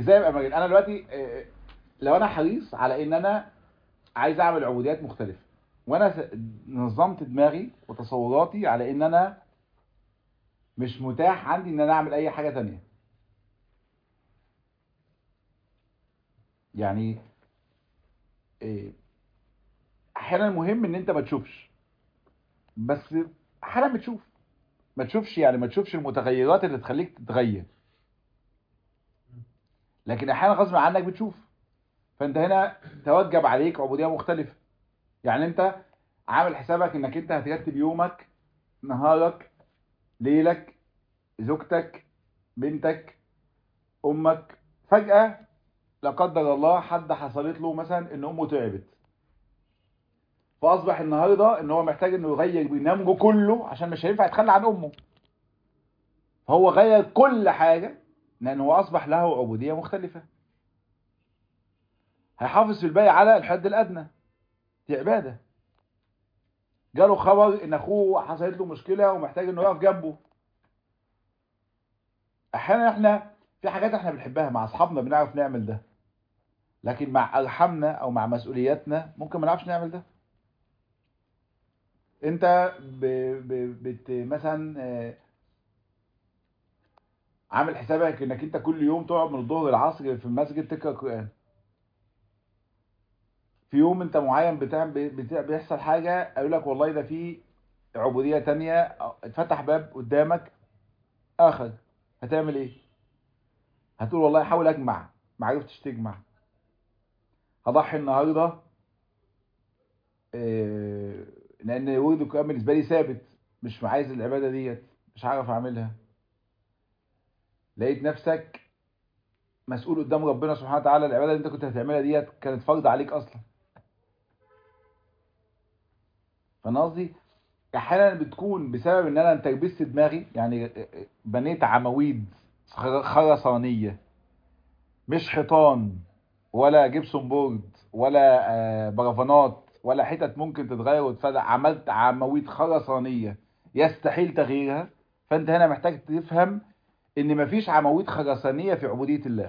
ازاي ابقى مجاني انا دلوقتي آه، لو انا حريص على ان انا عايز اعمل عبوديات مختلفه وانا س- نظمت دماغي وتصوراتي على ان انا مش متاح عندي ان انا اعمل اي حاجه تانية يعني إيه، احيانا مهم ان انت ما تشوفش بس احيانا بتشوف ما تشوفش يعني ما تشوفش المتغيرات اللي تخليك تتغير لكن احيانا غصب عنك بتشوف فانت هنا توجب عليك عبوديه مختلفه يعني انت عامل حسابك انك انت هترتب يومك نهارك ليلك زوجتك بنتك امك فجاه لا قدر الله حد حصلت له مثلا ان امه تعبت فاصبح النهارده ان هو محتاج انه يغير برنامجه كله عشان مش هينفع يتخلى عن امه فهو غير كل حاجه لان هو اصبح له عبوديه مختلفه هيحافظ في الباقي على الحد الادنى دي عباده جاله خبر ان اخوه حصلت له مشكله ومحتاج انه يقف جنبه احيانا احنا في حاجات احنا بنحبها مع اصحابنا بنعرف نعمل ده لكن مع ارحامنا او مع مسؤولياتنا ممكن ما نعرفش نعمل ده انت ب... ب... بت... مثلا آه، عامل حسابك انك انت كل يوم تقعد من الظهر للعصر في المسجد تقرا قران في يوم انت معين بتعمل بت- بيحصل حاجه قالوا لك والله ده في عبوديه تانية اتفتح باب قدامك اخر هتعمل ايه هتقول والله حاول اجمع ما عرفتش تجمع هضحي النهارده إيه، لان ورد القران بالنسبه لي ثابت مش عايز العباده ديت مش عارف اعملها لقيت نفسك مسؤول قدام ربنا سبحانه وتعالى العباده اللي انت كنت هتعملها ديت كانت فرض عليك اصلا فانا قصدي احيانا بتكون بسبب ان انا تربست دماغي يعني بنيت عواميد خر- خرسانيه مش حيطان ولا جبسون بورد ولا آه، برفانات ولا حتت ممكن تتغير وتفرق عملت عواميد خرسانيه يستحيل تغييرها فانت هنا محتاج تفهم ان مفيش عواميد خرسانيه في عبوديه الله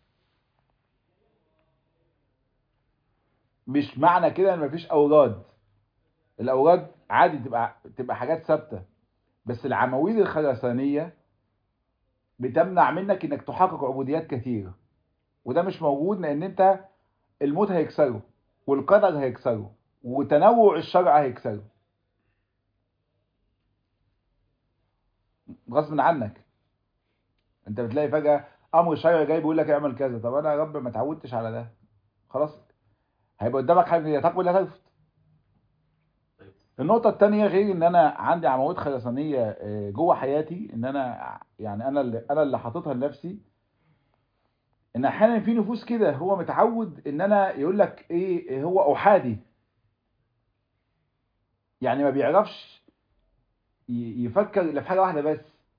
مش معنى كده ان مفيش اوراد الاوراد عادي تبقى تبقى حاجات ثابته بس العواميد الخرسانيه بتمنع منك انك تحقق عبوديات كثيره وده مش موجود لان انت الموت هيكسره والقدر هيكسره وتنوع الشرع هيكسره غصب عنك انت بتلاقي فجأة امر شرعي جاي بيقول لك اعمل كذا طب انا يا رب ما اتعودتش على ده خلاص هيبقى قدامك حاجه يا تقبل يا ترفض النقطة التانية غير ان انا عندي عواميد خرسانية آه، جوه حياتي ان انا يعني انا اللي انا اللي حاططها لنفسي ان احيانا في نفوس كده هو متعود ان انا يقول لك ايه هو احادي يعني ما بيعرفش ي- يفكر الا في حاجة واحدة بس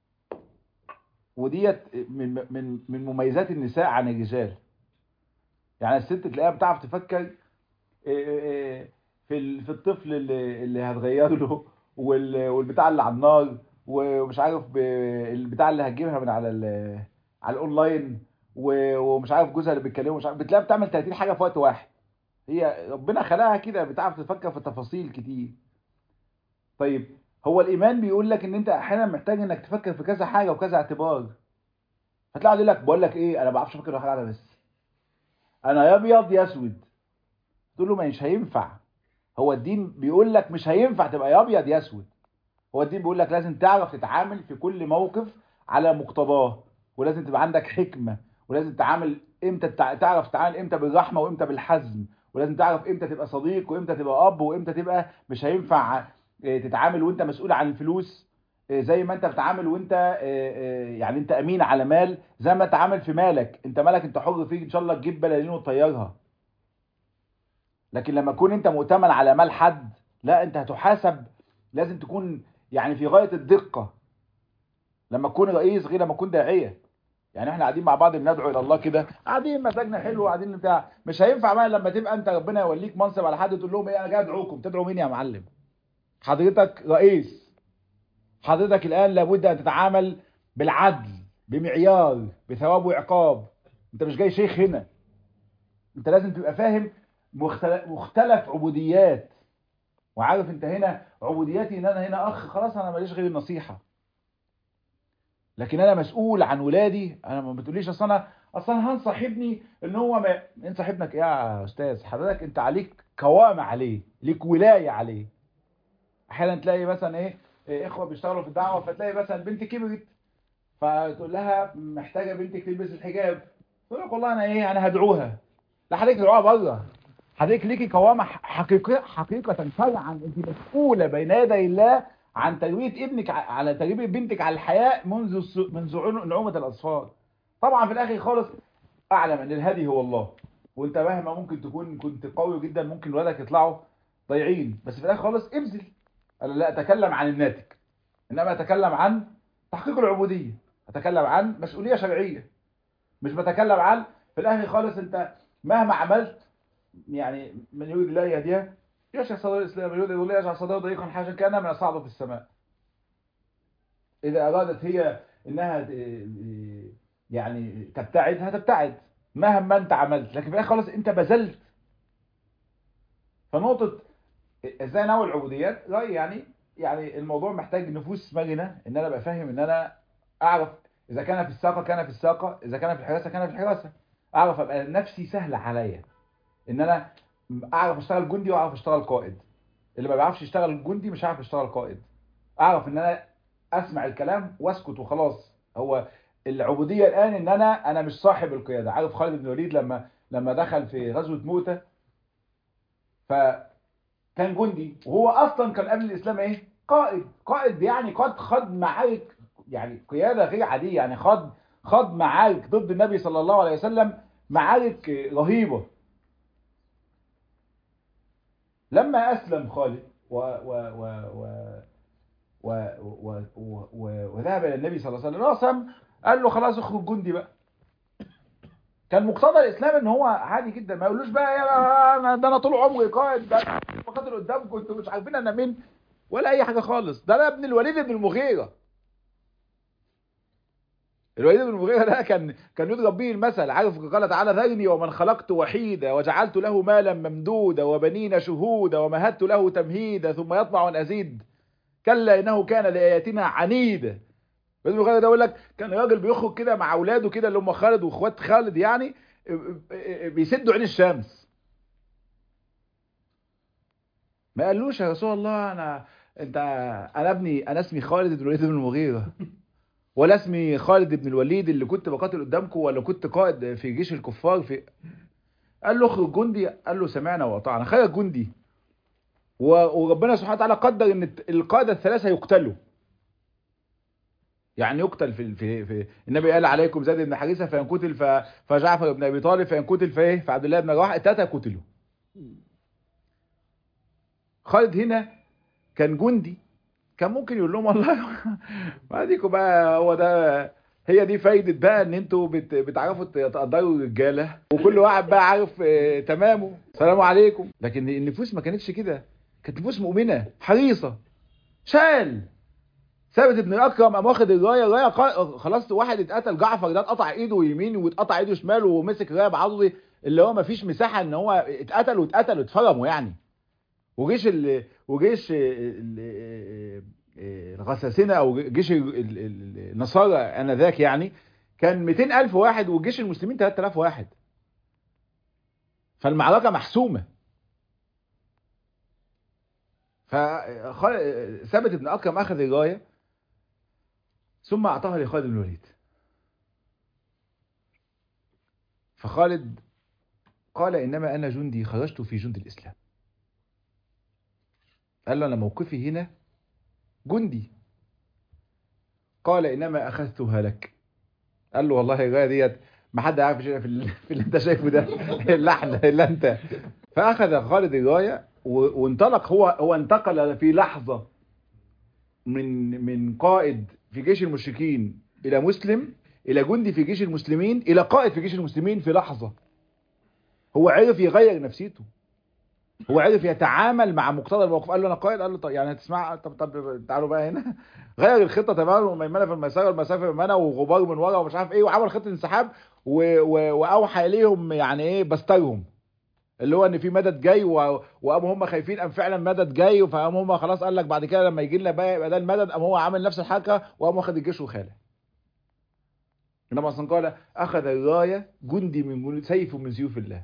وديت من من من مميزات النساء عن الرجال يعني الست تلاقيها بتعرف تفكر إيه إيه في ال- في الطفل اللي اللي هتغير له وال- والبتاع اللي على النار ومش عارف ب- البتاع اللي هتجيبها من على ال- على الاونلاين و- ومش عارف جوزها اللي بيتكلمه مش عارف بتلاقيها بتعمل 30 حاجه في وقت واحد هي ربنا خلقها كده بتعرف تفكر في تفاصيل كتير طيب هو الايمان بيقول لك ان انت احيانا محتاج انك تفكر في كذا حاجه وكذا اعتبار فتلاقي يقول لك بقول لك ايه انا ما بعرفش افكر في حاجه واحده بس انا يا ابيض يا اسود تقول له مش هينفع هو الدين بيقول لك مش هينفع تبقى يا ابيض يا اسود هو الدين بيقول لك لازم تعرف تتعامل في كل موقف على مقتضاه ولازم تبقى عندك حكمة ولازم تتعامل امتى تع- تعرف تتعامل امتى بالرحمة وامتى بالحزم ولازم تعرف امتى تبقى صديق وامتى تبقى اب وامتى تبقى مش هينفع آه، تتعامل وانت مسؤول عن الفلوس آه، زي ما انت بتتعامل وانت آه، آه، يعني انت امين على مال زي ما تتعامل في مالك انت مالك انت حر فيه ان شاء الله تجيب بلالين وتطيرها لكن لما تكون انت مؤتمن على مال حد لا انت هتحاسب لازم تكون يعني في غاية الدقة لما تكون رئيس غير لما تكون داعية يعني احنا قاعدين مع بعض بندعو الى الله كده قاعدين مزاجنا حلو قاعدين بتاع مش هينفع بقى لما تبقى انت ربنا يوليك منصب على حد تقول لهم ايه انا جاي ادعوكم تدعوا مين يا معلم حضرتك رئيس حضرتك الان لابد ان تتعامل بالعدل بمعيار بثواب وعقاب انت مش جاي شيخ هنا انت لازم تبقى فاهم مختلف, مختلف عبوديات وعارف انت هنا عبودياتي ان انا هنا اخ خلاص انا ماليش غير النصيحه لكن انا مسؤول عن ولادي انا ما بتقوليش اصل انا اصل انا هنصح ابني ان هو ما انصح ابنك ايه يا استاذ حضرتك انت عليك قوامه عليه ليك ولايه عليه احيانا تلاقي مثلا ايه, إيه اخوه بيشتغلوا في الدعوه فتلاقي مثلا بنت كبرت فتقول لها محتاجه بنتك تلبس الحجاب تقول لك والله انا ايه انا هدعوها لا حضرتك تدعوها بره حضرتك ليكي قوامه حقيقه حقيقه شرعا انت مسؤوله بين يدي الله عن تربيه ابنك على تربيه بنتك على الحياء منذ منذ نعومه الاطفال طبعا في الاخر خالص اعلم ان الهدي هو الله وانت مهما ممكن تكون كنت قوي جدا ممكن ولادك يطلعوا ضايعين بس في الاخر خالص ابذل انا لا اتكلم عن الناتج انما اتكلم عن تحقيق العبوديه اتكلم عن مسؤوليه شرعيه مش بتكلم عن في الاخر خالص انت مهما عملت يعني من يريد الله يهديها يشرح صدر الاسلام من يريد الله يجعل صدره ضيقا حاجه كانها من الصعب في السماء اذا ارادت هي انها يعني تبتعد هتبتعد مهما انت عملت لكن في الاخر خالص انت بذلت فنقطه ازاي انوع العبوديات لا يعني يعني الموضوع محتاج نفوس مرنه ان انا ابقى فاهم ان انا اعرف اذا كان في الساقه كان في الساقه اذا كان في الحراسه كان في الحراسه اعرف ابقى نفسي سهله عليا ان انا اعرف اشتغل جندي واعرف اشتغل قائد اللي ما بيعرفش يشتغل جندي مش عارف يشتغل قائد اعرف ان انا اسمع الكلام واسكت وخلاص هو العبوديه الان ان انا انا مش صاحب القياده عارف خالد بن الوليد لما لما دخل في غزوه موته فكان جندي وهو اصلا كان قبل الاسلام ايه قائد قائد يعني قد خد معارك يعني قياده غير عاديه يعني خد خد معارك ضد النبي صلى الله عليه وسلم معارك رهيبه لما أسلم خالد و و و و و و و و وذهب إلى النبي صلى الله عليه وسلم راسم قال له خلاص اخرج جندي بقى كان مقتضى الإسلام إن هو عادي جدا ما يقولوش بقى يا أنا ده أنا طول عمري قائد ده بقاتل قدامكم أنتوا مش عارفين أنا مين ولا أي حاجة خالص ده أنا ابن الوليد بن المغيرة الوليد بن المغيرة ده كان كان يضرب به المثل عارف قال تعالى ذرني ومن خلقت وحيدا وجعلت له مالا ممدودا وبنين شهودا ومهدت له تمهيدا ثم يطمع ان ازيد كلا انه كان لاياتنا عنيدا الوليد بن المغيرة ده يقول لك كان راجل بيخرج كده مع اولاده كده اللي هم خالد واخوات خالد يعني بيسدوا عين الشمس ما قالوش يا رسول الله انا انت انا ابني انا اسمي خالد بن الوليد بن المغيرة ولا اسمي خالد بن الوليد اللي كنت بقاتل قدامكم ولا كنت قائد في جيش الكفار في قال له اخرج جندي قال له سمعنا واطعنا خرج جندي وربنا سبحانه وتعالى قدر ان القاده الثلاثه يقتلوا يعني يقتل في في, في النبي قال عليكم زيد بن حارثه فان قتل فجعفر بن ابي طالب فان قتل فايه فعبد الله بن رواحه الثلاثه قتلوا خالد هنا كان جندي كان ممكن يقول لهم والله ما ديكوا بقى هو ده هي دي فايدة بقى ان انتوا بت... بتعرفوا تقدروا الرجالة وكل واحد بقى عارف اه تمامه السلام عليكم لكن النفوس ما كانتش كده كانت نفوس مؤمنة حريصة شال ثابت ابن الاكرم قام واخد الرايه الرايه خلاص واحد اتقتل جعفر ده اتقطع ايده يمين واتقطع ايده شمال ومسك الرايه بعضه اللي هو ما فيش مساحه ان هو اتقتل واتقتل واتفرموا يعني وجيش ال... وجيش الغساسنة او جيش النصارى انذاك يعني كان 200 الف واحد وجيش المسلمين 3000 واحد فالمعركة محسومة فثابت ابن اكرم اخذ الراية ثم اعطاها لخالد بن الوليد فخالد قال انما انا جندي خرجت في جند الاسلام قال له أنا موقفي هنا جندي قال إنما أخذتها لك قال له والله الراية ديت ما حد عارف يشيلها في, اللي, في اللي انت شايفه ده اللحن اللي انت فأخذ خالد الراية وانطلق هو هو انتقل في لحظة من من قائد في جيش المشركين إلى مسلم إلى جندي في جيش المسلمين إلى قائد في جيش المسلمين في لحظة هو عرف يغير نفسيته هو عرف يتعامل مع مقتضى الموقف قال له انا قائد قال له طب يعني هتسمع طب طب تعالوا بقى هنا غير الخطه تماما وميمنه في المسار والمسافه في المنى وغبار من ورا ومش عارف ايه وعمل خطه انسحاب و... و... واوحى اليهم يعني ايه بسترهم اللي هو ان في مدد جاي و... وقاموا هم خايفين قام فعلا مدد جاي فقام هم خلاص قال لك بعد كده لما يجي لنا بقى يبقى ده المدد قام هو عامل نفس الحركه وقام واخد الجيش وخالع انما اصلا قال اخذ الرايه جندي من جنود سيف من سيوف الله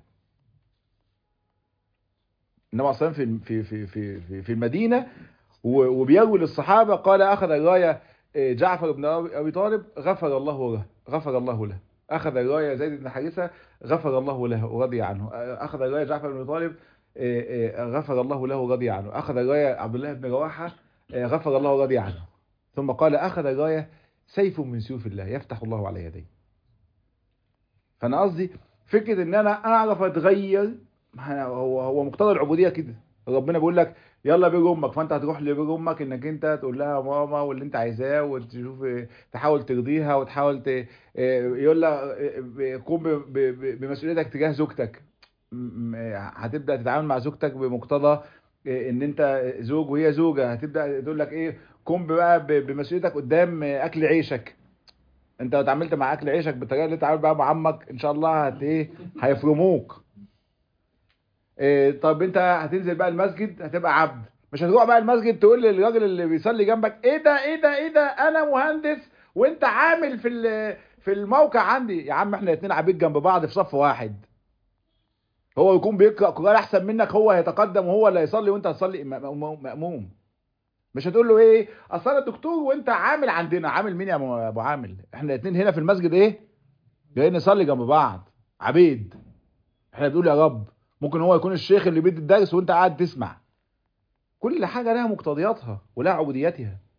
انما اصلا في في في في في, في المدينه و- وبيروي للصحابه قال اخذ الرايه آه، جعفر بن ابي طالب غفر الله له غفر الله له اخذ الرايه زيد بن حارثه غفر الله له ورضي عنه آه، اخذ الرايه جعفر بن ابي طالب آه، آه، غفر الله له ورضي عنه اخذ الرايه عبد الله بن رواحه آه، غفر الله ورضي عنه ثم قال اخذ الرايه سيف من سيوف الله يفتح الله على يديه فانا قصدي فكره ان انا اعرف اتغير ما هو هو مقتضى العبوديه كده ربنا بيقول لك يلا بير امك فانت هتروح لبير امك انك انت تقول لها يا ماما واللي انت عايزاه وتشوف تحاول ترضيها وتحاول ت... يقول لها قوم ب- ب- بمسؤوليتك تجاه زوجتك م- م- هتبدا تتعامل مع زوجتك بمقتضى ان انت زوج وهي زوجه هتبدا تقول لك ايه قوم بقى ب- بمسؤوليتك قدام اكل عيشك انت لو اتعاملت مع اكل عيشك بالطريقه اللي اتعامل بقى مع عمك ان شاء الله هت ايه هيفرموك إيه طب انت هتنزل بقى المسجد هتبقى عبد مش هتروح بقى المسجد تقول للراجل اللي بيصلي جنبك ايه ده ايه ده ايه ده انا مهندس وانت عامل في ال- في الموقع عندي يا عم احنا اتنين عبيد جنب بعض في صف واحد هو يكون بيقرا قران احسن منك هو هيتقدم وهو اللي هيصلي وانت هتصلي مأموم مأموم. مش هتقول له ايه اصل انا دكتور وانت عامل عندنا عامل مين يا م- ابو عامل احنا الاتنين هنا في المسجد ايه جايين نصلي جنب بعض عبيد احنا بنقول يا رب ممكن هو يكون الشيخ اللي بيدي الدرس وانت قاعد تسمع كل حاجه لها مقتضياتها ولها عبوديتها